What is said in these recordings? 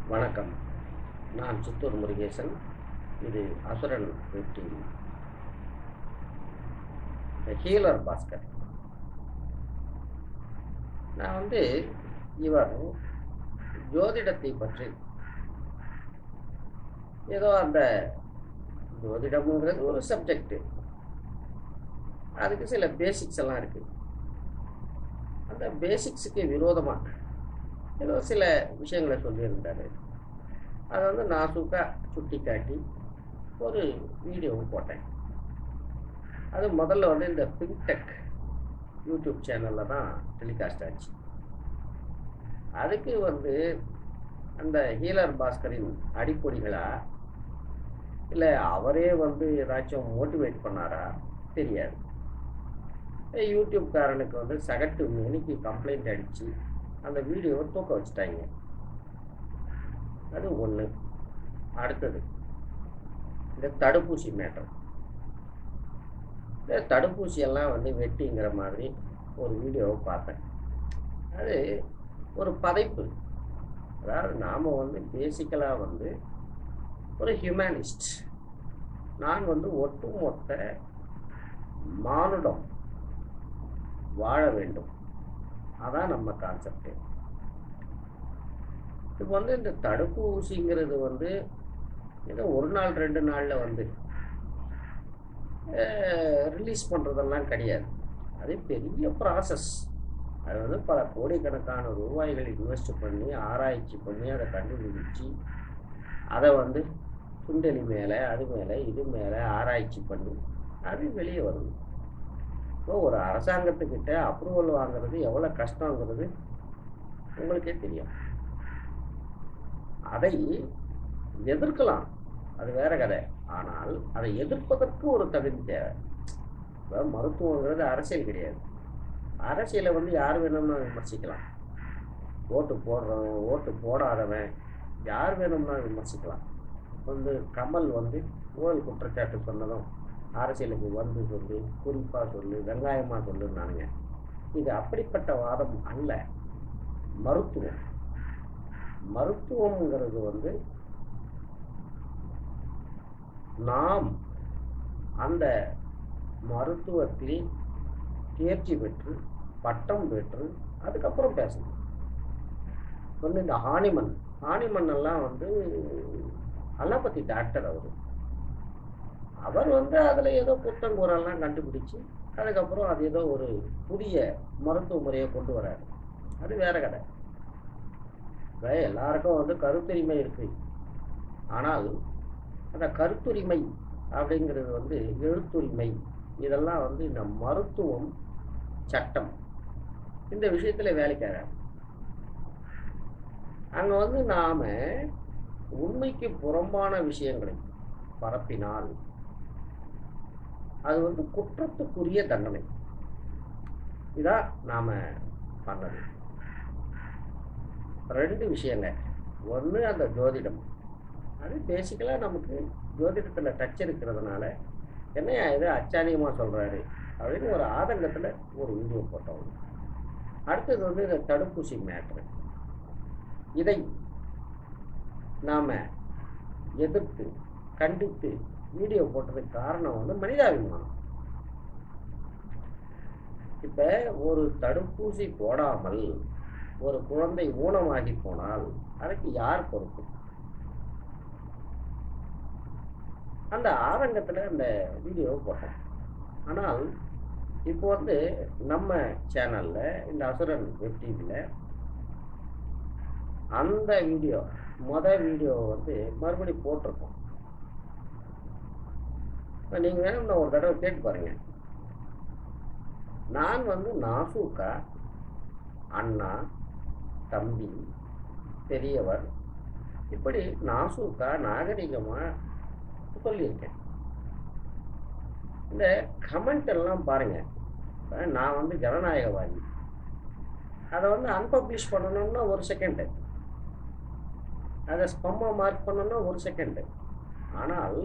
வணக்கம் நான் சித்தூர் முருகேசன் இது அசுரன் டிவி ஹீலர் பாஸ்கர் நான் வந்து இவர் ஜோதிடத்தை பற்றி ஏதோ அந்த ஜோதிடம்ங்கிறது ஒரு சப்ஜெக்ட் அதுக்கு சில பேசிக்ஸ் எல்லாம் இருக்கு அந்த பேசிக்ஸுக்கு விரோதமாக ஏதோ சில விஷயங்களை சொல்லியிருந்தாரு அதை வந்து நாசூக்கா சுட்டி காட்டி ஒரு வீடியோவும் போட்டேன் அது முதல்ல வந்து இந்த பிங்டெக் யூடியூப் சேனலில் தான் டெலிகாஸ்ட் ஆச்சு அதுக்கு வந்து அந்த ஹீலர் பாஸ்கரின் அடிப்பொடிகளா இல்லை அவரே வந்து ஏதாச்சும் மோட்டிவேட் பண்ணாரா தெரியாது யூடியூப்காரனுக்கு வந்து சகட்டு மேனிக்கு கம்ப்ளைண்ட் அடித்து அந்த வீடியோவை தூக்க வச்சுட்டாங்க அது ஒன்று அடுத்தது இந்த தடுப்பூசி மேட்டர் இந்த தடுப்பூசி எல்லாம் வந்து வெட்டிங்கிற மாதிரி ஒரு வீடியோவை பார்த்தேன் அது ஒரு பதைப்பு அதாவது நாம் வந்து பேசிக்கலாக வந்து ஒரு ஹியூமனிஸ்ட் நான் வந்து ஒட்டுமொத்த மானுடம் வாழ வேண்டும் அதான் நம்ம கான்செப்ட் இப்போ வந்து இந்த தடுப்பூசிங்கிறது வந்து ஏதோ ஒரு நாள் ரெண்டு நாளில் வந்து ரிலீஸ் பண்ணுறதெல்லாம் கிடையாது அது பெரிய ப்ராசஸ் அது வந்து பல கோடிக்கணக்கான ரூபாய்கள் இன்வெஸ்ட் பண்ணி ஆராய்ச்சி பண்ணி அதை கண்டுபிடிச்சி அதை வந்து சுண்டலி மேலே அது மேலே இது மேலே ஆராய்ச்சி பண்ணி அது வெளியே வருது இப்போ ஒரு அரசாங்கத்துக்கிட்ட அப்ரூவல் வாங்குறது எவ்வளோ கஷ்டங்கிறது உங்களுக்கே தெரியும் அதை எதிர்க்கலாம் அது வேற கதை ஆனால் அதை எதிர்ப்பதற்கு ஒரு தகுதி தேவை இப்போ மருத்துவங்கிறது அரசியல் கிடையாது அரசியலை வந்து யார் வேணும்னா விமர்சிக்கலாம் ஓட்டு போடுறவன் ஓட்டு போடாதவன் யார் வேணும்னா விமர்சிக்கலாம் வந்து கமல் வந்து ஊழல் குற்றச்சாட்டு சொன்னதும் அரசியலுக்கு வந்து சொல்லு குறிப்பாக சொல்லு வெங்காயமாக சொல்லுன்னானுங்க இது அப்படிப்பட்ட வாதம் அல்ல மருத்துவம் மருத்துவம்ங்கிறது வந்து நாம் அந்த மருத்துவத்தில் தேர்ச்சி பெற்று பட்டம் பெற்று அதுக்கப்புறம் பேசணும் வந்து இந்த ஹானிமன் ஹானிமன் எல்லாம் வந்து அலோபதி டாக்டர் அவர் அவர் வந்து அதில் ஏதோ குத்தங்குறெல்லாம் கண்டுபிடிச்சு அதுக்கப்புறம் அது ஏதோ ஒரு புதிய மருத்துவ முறையை கொண்டு வராரு அது வேற கதை இப்போ எல்லாருக்கும் வந்து கருத்துரிமை இருக்கு ஆனால் அந்த கருத்துரிமை அப்படிங்கிறது வந்து எழுத்துரிமை இதெல்லாம் வந்து இந்த மருத்துவம் சட்டம் இந்த விஷயத்துல வேலைக்காக அங்க வந்து நாம உண்மைக்கு புறம்பான விஷயங்களை பரப்பினால் அது வந்து குற்றத்துக்குரிய தண்டனை இதான் நாம பண்ணது ரெண்டு விஷயங்க ஒன்று அந்த ஜோதிடம் அது பேசிக்கலாக நமக்கு ஜோதிடத்தில் டச் இருக்கிறதுனால என்னையா இது அச்சாணியமாக சொல்கிறாரு அப்படின்னு ஒரு ஆதங்கத்தில் ஒரு வீடியோ போட்டோம் அடுத்தது வந்து இந்த தடுப்பூசி மேட்ரு இதை நாம் எதிர்த்து கண்டித்து வீடியோ போட்டதுக்கு காரணம் வந்து மனிதாபிமானம் இப்போ ஒரு தடுப்பூசி போடாமல் ஒரு குழந்தை ஊனமாகி போனால் அதுக்கு யார் பொறுப்பு அந்த ஆதங்கத்தில் அந்த வீடியோ போட்டேன் ஆனால் இப்போ வந்து நம்ம சேனலில் இந்த அசுரன் வெப் டிவியில் அந்த வீடியோ மொதல் வீடியோ வந்து மறுபடியும் போட்டிருக்கோம் நீங்கள் வேணும் ஒரு தடவை கேட்டு பாருங்க நான் வந்து நாசூக்கா அண்ணா தம்பி பெரியவர் இப்படி நாசூக்கா நாகரிகமாக சொல்லியிருக்கேன் இந்த கமெண்ட் எல்லாம் பாருங்க நான் வந்து ஜனநாயகவாதி அதை வந்து அன்பப்ளிஷ் பண்ணணும்னா ஒரு செகண்டு அதை ஸ்பம்மா மார்க் பண்ணணும்னா ஒரு செகண்டு ஆனால்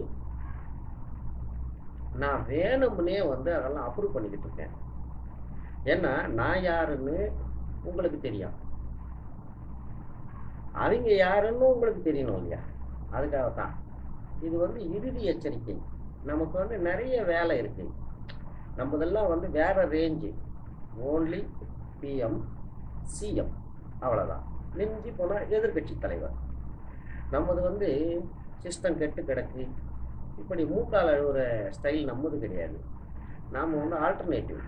நான் வேணும்னே வந்து அதெல்லாம் அப்ரூவ் பண்ணிக்கிட்டு இருக்கேன் ஏன்னா நான் யாருன்னு உங்களுக்கு தெரியும் அவங்க யாருன்னு உங்களுக்கு தெரியணும் இல்லையா அதுக்காகத்தான் இது வந்து இறுதி எச்சரிக்கை நமக்கு வந்து நிறைய வேலை இருக்கு நம்மதெல்லாம் வந்து வேற ரேஞ்சு ஓன்லி பிஎம் சிஎம் அவ்வளோதான் மிஞ்சி போனால் எதிர்கட்சி தலைவர் நம்மது வந்து சிஸ்டம் கெட்டு கிடக்கு இப்படி மூக்கால் அழுகிற ஸ்டைல் நம்மது கிடையாது நாம் வந்து ஆல்டர்னேட்டிவ்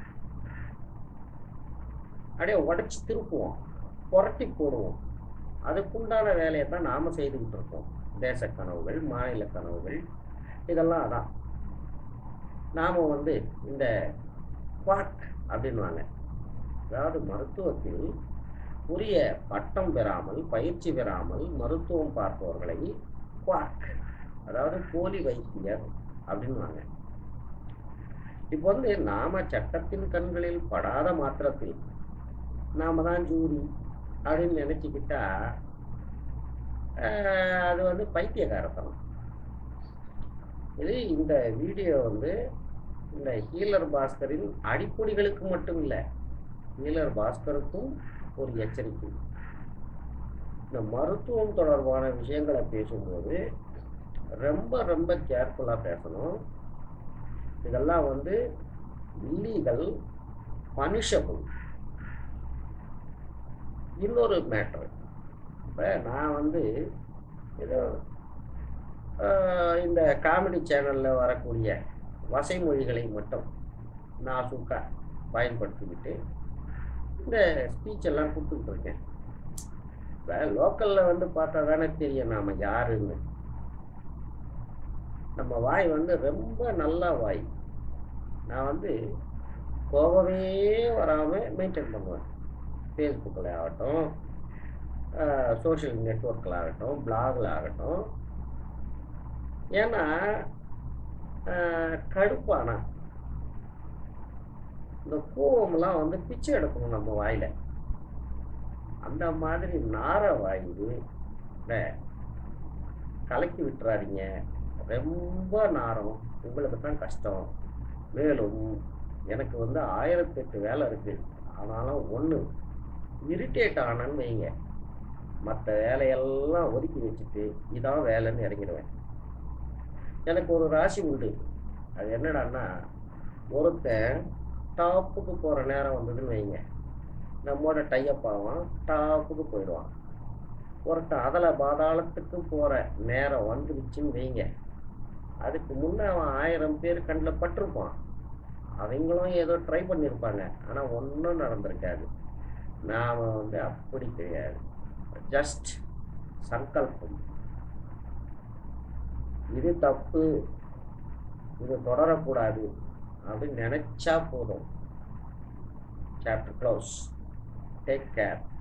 அப்படியே உடச்சி திருப்புவோம் புரட்டி போடுவோம் அதுக்குண்டான வேலையை தான் நாம் செய்துக்கிட்டு இருக்கோம் தேச கனவுகள் மாநில கனவுகள் இதெல்லாம் அதான் நாம் வந்து இந்த குவாக் அப்படின்வாங்க அதாவது மருத்துவத்தில் உரிய பட்டம் பெறாமல் பயிற்சி பெறாமல் மருத்துவம் பார்ப்பவர்களை குவாக் அதாவது போலி வைத்தியர் அப்படின்வாங்க இப்போ வந்து நாம சட்டத்தின் கண்களில் படாத மாத்திரத்தில் நாம தான் ஜூரி அப்படின்னு நினைச்சுக்கிட்டா ஆஹ், அது வந்து பைத்தியக்காரத்தனம் இது இந்த வீடியோ வந்து இந்த ஹீலர் பாஸ்கரின் அடிப்பொடிகளுக்கு மட்டும் இல்லை ஹீலர் பாஸ்கருக்கும் ஒரு எச்சரிக்கை இந்த மருத்துவம் தொடர்பான விஷயங்களை பேசும்போது ரொம்ப ரொம்ப கேர்ஃபுல்லாக பேசணும் இதெல்லாம் வந்து இல்லீகல் பனிஷபிள் இன்னொரு மேட்ரு இப்போ நான் வந்து ஏதோ ஆஹ், இந்த காமெடி சேனலில் வரக்கூடிய வசைமொழிகளை மட்டும் நான் சுக்கா பயன்படுத்திக்கிட்டு இந்த ஸ்பீச் எல்லாம் கொடுத்துக்கிட்டு இருக்கேன் இப்போ லோக்கலில் வந்து பார்த்தா தானே தெரியும் நாம் யாருன்னு நம்ம வாய் வந்து ரொம்ப நல்ல வாய் நான் வந்து கோபமே வராமல் மெயின்டைன் பண்ணுவேன் ஃபேஸ்புக்கில் ஆகட்டும் சோஷியல் நெட்ஒர்க்கில் ஆகட்டும் பிளாகில் ஆகட்டும் ஏன்னா ஆஹ், கடுப்பானா இந்த கோவம்லாம் வந்து பிச்சை எடுக்கணும் நம்ம வாயில அந்த மாதிரி நார வாயு இந்த கலக்கி விட்டுறாதீங்க ரொம்ப நாரம் உங்களுக்கு தான் கஷ்டம் மேலும் எனக்கு வந்து ஆயிரத்தெட்டு வேலை இருக்கு ஆனாலும் ஒன்று இரிட்டேட் ஆனேன்னு வைங்க மற்ற வேலையெல்லாம் ஒதுக்கி வச்சுட்டு இதான் வேலைன்னு இறங்கிடுவேன் எனக்கு ஒரு ராசி உண்டு அது என்னடான்னா ஒருத்தன் டாப்புக்கு போகிற நேரம் வந்ததுன்னு வைங்க நம்மோட டையப் ஆவான் டாப்புக்கு போயிடுவான் ஒருத்தன் அதில் பாதாளத்துக்கு போகிற நேரம் வந்துருச்சுன்னு வைங்க அதுக்கு முன்னே அவன் ஆயிரம் பேர் கண்ணில் பட்டிருப்பான் அவங்களும் ஏதோ ட்ரை பண்ணியிருப்பாங்க ஆனால் ஒன்றும் நடந்திருக்காது நாம் வந்து அப்படி கிடையாது ஜஸ்ட் சங்கல்பம் இது தப்பு இது தொடரக்கூடாது அப்படின்னு நினைச்சா போதும் சாப்டர் க்ளோஸ் டேக் கேர்